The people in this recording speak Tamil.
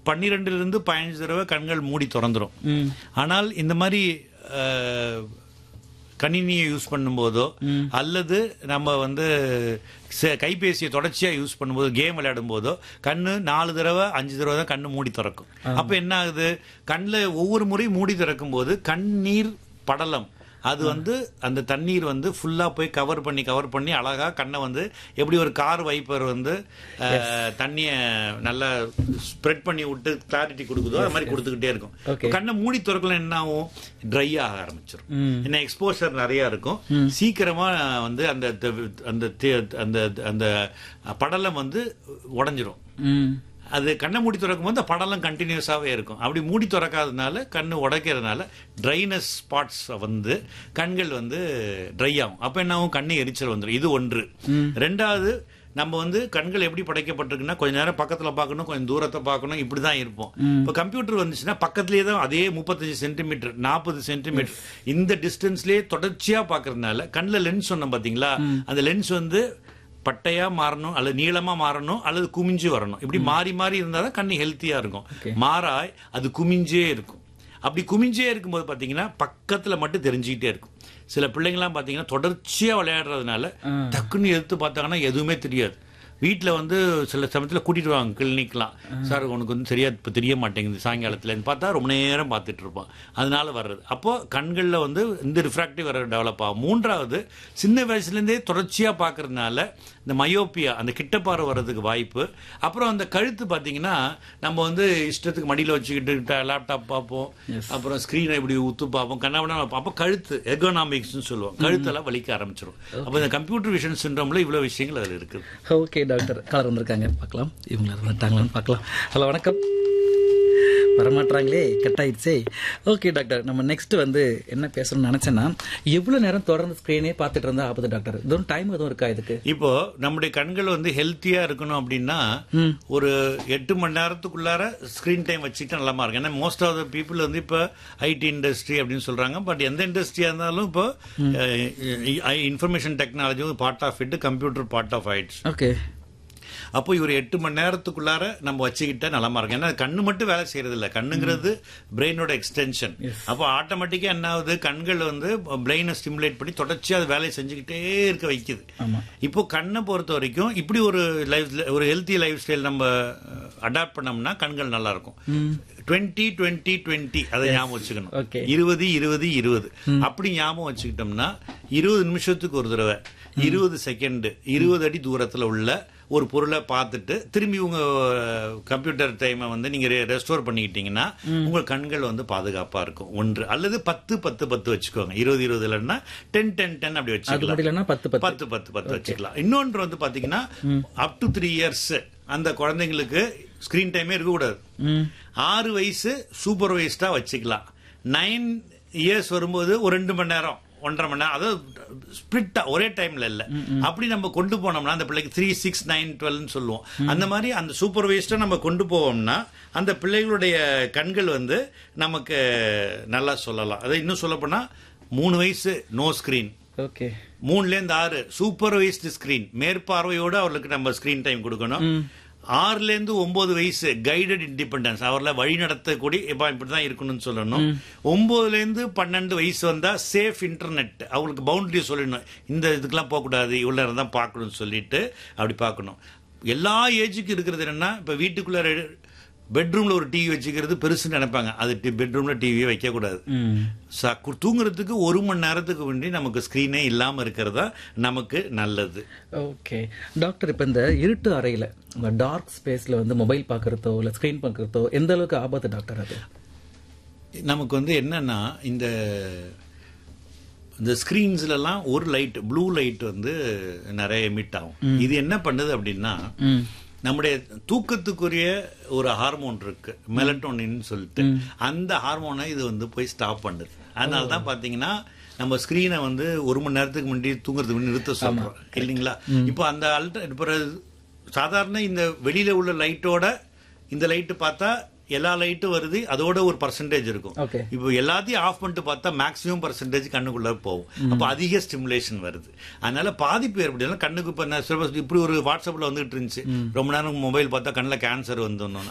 பன்னிரெண்டுல இருந்து பதினஞ்சு தடவை கண்கள் மூடி திறந்துரும் ம் ஆனால் இந்த மாதிரி அஹ், கணினியை யூஸ் பண்ணும்போதோ அல்லது நம்ம வந்து ச- கைபேசியை தொடர்ச்சியாக யூஸ் பண்ணும்போது கேம் விளையாடும் போதோ கண்ணு நாலு தடவை அஞ்சு தடவை தான் கண்ணு மூடி திறக்கும் அப்போ என்ன ஆகுது கண்ணில் ஒவ்வொரு முறையும் மூடி திறக்கும் போது கண்ணீர் படலம் அது வந்து அந்த தண்ணீர் வந்து ஃபுல்லா போய் கவர் பண்ணி கவர் பண்ணி அழகா கண்ணை வந்து எப்படி ஒரு கார் வைப்பர் வந்து அஹ், தண்ணிய நல்லா ஸ்ப்ரெட் பண்ணி விட்டு கிளாரிட்டி கொடுக்குதோ அது மாதிரி கொடுத்துக்கிட்டே இருக்கும் Okay. கண்ணை மூடி திறக்கல என்ன ஆகும் ட்ரை ஆக ஆரம்பிச்சிடும் ம். என்ன எக்ஸ்போஷர் நிறைய இருக்கும் சீக்கிரமா வந்து அந்த த- அந்த தே- அந்த அந்த படலம் வந்து உடைஞ்சிரும் ம் அது கண்ணை மூடி திறக்கும் போது அந்த படலம் கண்டினியூஸாகவே இருக்கும் அப்படி மூடி திறக்காதனால கண்ணு உடைக்கிறதுனால ட்ரைனஸ் ஸ்பாட்ஸ் வந்து கண்கள் வந்து ட்ரை ஆகும் அப்போ என்ன ஆகும் கண்ணு எரிச்சல் வந்துடும் இது ஒன்று ரெண்டாவது நம்ம வந்து கண்கள் எப்படி படைக்கப்பட்டிருக்குன்னா கொஞ்ச நேரம் பக்கத்தில் பார்க்கணும் கொஞ்சம் தூரத்தை பார்க்கணும் இப்படி தான் இருப்போம் இப்போ கம்ப்யூட்டர் வந்துச்சுன்னா பக்கத்துலேயே தான் அதே முப்பத்தஞ்சு சென்டிமீட்டர் நாற்பது சென்டிமீட்டர் இந்த டிஸ்டன்ஸ்லேயே தொடர்ச்சியாக பார்க்கறதுனால கண்ணில் லென்ஸ் சொன்னோம் பார்த்தீங்களா அந்த லென்ஸ் வந்து பட்டையா மாறணும் அல்லது நீளமா மாறணும் அல்லது குமிஞ்சு வரணும் இப்படி மாறி மாறி இருந்தால் தான் கண்ணு ஹெல்த்தியா இருக்கும் மாறாய் அது குமிஞ்சே இருக்கும் அப்படி குமிஞ்சே இருக்கும்போது பார்த்தீங்கன்னா பக்கத்தில் மட்டும் தெரிஞ்சுக்கிட்டே இருக்கும் சில பிள்ளைங்களாம் பார்த்தீங்கன்னா தொடர்ச்சியாக விளையாடுறதுனால டக்குன்னு எடுத்து பார்த்தாங்கன்னா எதுவுமே தெரியாது வீட்டில் வந்து சில சமயத்தில் கூட்டிட்டு வாங்க கிளினிக்லாம் சார் உனக்கு வந்து சரியா இப்போ தெரிய மாட்டேங்குது சாயங்காலத்துலன்னு பார்த்தா ரொம்ப நேரம் பார்த்துட்டு இருப்பான் அதனால வர்றது அப்போ கண்களில் வந்து இந்த ரிஃப்ராக்டிவ் வர டெவலப் ஆகும் மூன்றாவது சின்ன வயசுலேருந்தே தொடர்ச்சியாக பார்க்கறதுனால இந்த மயோப்பியா அந்த கிட்டப்பாறை வர்றதுக்கு வாய்ப்பு அப்புறம் அந்த கழுத்து பார்த்தீங்கன்னா நம்ம வந்து இஷ்டத்துக்கு மடியில் வச்சுக்கிட்டு லேப்டாப் பார்ப்போம் அப்புறம் ஸ்க்ரீனை இப்படி ஊத்து பார்ப்போம் கண்ணாபண்ணா அப்போ கழுத்து எர்கோனாமிக்ஸ்னு சொல்லுவோம் கழுத்தெல்லாம் வலிக்க ஆரம்பிச்சிடும் அப்போ இந்த கம்ப்யூட்டர் விஷன் சிண்ட்ரோம்ல இவ்வளோ விஷயங்கள் அதில் இருக்குது ஓகே டாக்டர் கலர் வந்திருக்காங்க பார்க்கலாம் இவங்க வந்துட்டாங்களான்னு பார்க்கலாம் ஹலோ வணக்கம் வரமாட்றாங்களே கட் ஆயிடுச்சே ஓகே டாக்டர் நம்ம நெக்ஸ்ட் வந்து என்ன பேசணும்னு நினைச்சேன்னா எவ்வளவு நேரம் தொடர்ந்து ஸ்கிரீனே பார்த்துட்டு இருந்தா ஆகுது டாக்டர் இதுவும் டைம் எதுவும் இருக்கா இதுக்கு இப்போ நம்முடைய கண்கள் வந்து ஹெல்த்தியா இருக்கணும் அப்படின்னா ஒரு எட்டு மணி நேரத்துக்குள்ளார ஸ்கிரீன் டைம் வச்சுக்கிட்டா நலமா இருக்கும் ஏன்னா மோஸ்ட் ஆஃப் த பீப்புள் வந்து இப்போ ஐடி இண்டஸ்ட்ரி அப்படின்னு சொல்றாங்க பட் எந்த இண்டஸ்ட்ரியா இருந்தாலும் இப்போ information technology part of it computer part of ஆயிடுச்சு ஓகே அப்போ இவர் எட்டு மணி நேரத்துக்குள்ளார நம்ம வச்சுக்கிட்டா நலமா இருக்கும் ஏன்னா கண்ணு மட்டும் வேலை செய்யறது இல்ல கண்ணுங்கிறது பிரெயினோட எக்ஸ்டென்ஷன் அப்போ ஆட்டோமேட்டிக்கா என்ன ஆகுது கண்கள் வந்து பிரெயினை ஸ்டிமுலேட் பண்ணி தொடர்ச்சியா அது வேலையை செஞ்சுக்கிட்டே இருக்க வைக்குது ஆமா இப்போ கண்ணை பொறுத்த வரைக்கும் இப்படி ஒரு லைஃப் ஒரு ஹெல்த்தி லைஃப் ஸ்டைல் நம்ம அடாப்ட் பண்ணோம்னா கண்கள் நல்லா இருக்கும் டுவெண்ட்டி டுவெண்ட்டி டுவெண்ட்டி அதை ஞாபகம் வச்சுக்கணும் Okay. இருபது இருபது இருபது அப்படி ஞாபகம் வச்சுக்கிட்டோம்னா இருபது நிமிஷத்துக்கு ஒரு தடவை இருபது செகண்ட் இருபது அடி தூரத்துல உள்ள ஒரு பொருளை பார்த்துட்டு திரும்பி உங்க கம்ப்யூட்டர் டைமை வந்து நீங்க ரெஸ்டோர் பண்ணிக்கிட்டீங்கன்னா உங்க கண்கள் வந்து பாதுகாப்பா இருக்கும் ஒன்று அல்லது பத்து பத்து பத்து வச்சுக்கோங்க இருபது இருபது இல்லைன்னா டென் டென் டென் அப்படி அது வச்சுக்கலாம் முடியலன்னா பத்து பத்து பத்து பத்து பத்து வச்சுக்கலாம் இன்னொன்று வந்து பாத்தீங்கன்னா அப் டு த்ரீ இயர்ஸ் அந்த குழந்தைங்களுக்கு ஸ்கிரீன் டைமே இருக்கக்கூடாது ம் ஆறு வயசு சூப்பர்வைஸ்டா வச்சுக்கலாம் நைன் இயர்ஸ் வரும்போது ஒரு ரெண்டு மணி நேரம் ஒன்றரை மணி நேரம் அதாவது ஸ்பிரிட்டா ஒரே டைம்ல இல்ல அப்படி நம்ம கொண்டு போனோம்னா அந்த பிள்ளைக்கு த்ரீ சிக்ஸ் நைன் டுவெல்னு சொல்லுவோம் அந்த மாதிரி அந்த சூப்பர்வைஸ்டா நம்ம கொண்டு போவோம்னா அந்த பிள்ளைகளுடைய கண்கள் வந்து நமக்கு நல்லா சொல்லலாம் அதை இன்னும் சொல்ல போனா மூணு வயசு நோ ஸ்கிரீன் ஓகே மூணுல இருந்து ஆறு சூப்பர்வைஸ்டு ஸ்கிரீன் மேற்பார்வையோட அவர்களுக்கு நம்ம ஸ்கிரீன் டைம் கொடுக்கணும் ஆறுல இருந்து ஒன்பது வயசு கைடட் இண்டிபெண்டன்ஸ் அவர்ல வழி நடத்தக்கூடிய இப்ப இப்படிதான் இருக்கணும்னு சொல்லணும் ஒன்பதுல இருந்து பன்னெண்டு வயசு வந்தா சேஃப் இன்டர்நெட் அவங்களுக்கு பவுண்டரி சொல்லணும் இந்த இதுக்கெல்லாம் போகக்கூடாது இவ்வளவு நேரம் தான் பார்க்கணும்னு சொல்லிட்டு அப்படி பார்க்கணும் எல்லா ஏஜுக்கும் இருக்கிறது என்னன்னா இப்ப வீட்டுக்குள்ள பெட்ரூம்ல ஒரு டிவி வச்சுக்கிறது பெருசுன்னு நினைப்பாங்க அது பெட்ரூம்ல டிவியே வைக்க கூடாது ம் ச- கு- தூங்குறதுக்கு ஒரு மணி நேரத்துக்கு முன்னாடி நமக்கு ஸ்கிரீனே இல்லாம இருக்கிறதா நமக்கு நல்லது ஓகே டாக்டர் இப்போ இந்த இருட்டு அறையில இந்த டார்க் ஸ்பேஸ்ல வந்து மொபைல் பார்க்கறதோ இல்லை ஸ்க்ரீன் பார்க்கறதோ எந்த அளவுக்கு ஆபத்து டாக்டர் அது நமக்கு வந்து என்னன்னா இந்த இந்த ஸ்கிரீன்ஸ்லலாம் ஒரு லைட் ப்ளூ லைட் வந்து நிறைய எமிட் ஆகும் இது என்ன பண்ணுது அப்படின்னா ம் நம்முடைய தூக்கத்துக்குரிய ஒரு ஹார்மோன் இருக்கு மெலட்டோனின் சொல்லிட்டு அந்த ஹார்மோனை இது வந்து போய் ஸ்டாப் பண்ணுது அதனால தான் பாத்தீங்கன்னா நம்ம ஸ்கிரீனை வந்து ஒரு மணி நேரத்துக்கு முன்னாடி தூங்குறதுக்கு முன்னாடி நிறுத்த சொல்றோம் இல்லைங்களா இப்போ அந்த அல்ட்ரா இப்போ சாதாரண இந்த வெளியில உள்ள லைட்டோட இந்த லைட்டு பார்த்தா எல்லா லைட்டும் வருது அதோட ஒரு பர்சன்டேஜ் இருக்கும் ஓகே இப்போ எல்லாத்தையும் ஆஃப் பண்ணிட்டு பார்த்தா மேக்ஸிமம் பர்சன்டேஜ் கண்ணுக்குள்ள போகும் அப்போ அதிக ஸ்டிமுலேஷன் வருது அதனால பாதிப்பு ஏற்படுது கண்ணுக்கு இப்போ நான் சிலபஸ் இப்படி ஒரு வாட்ஸ்அப்ல வந்துட்டு இருந்துச்சு ரொம்ப நேரம் மொபைல் பார்த்தா கண்ணில் கேன்சர் வந்துடணும்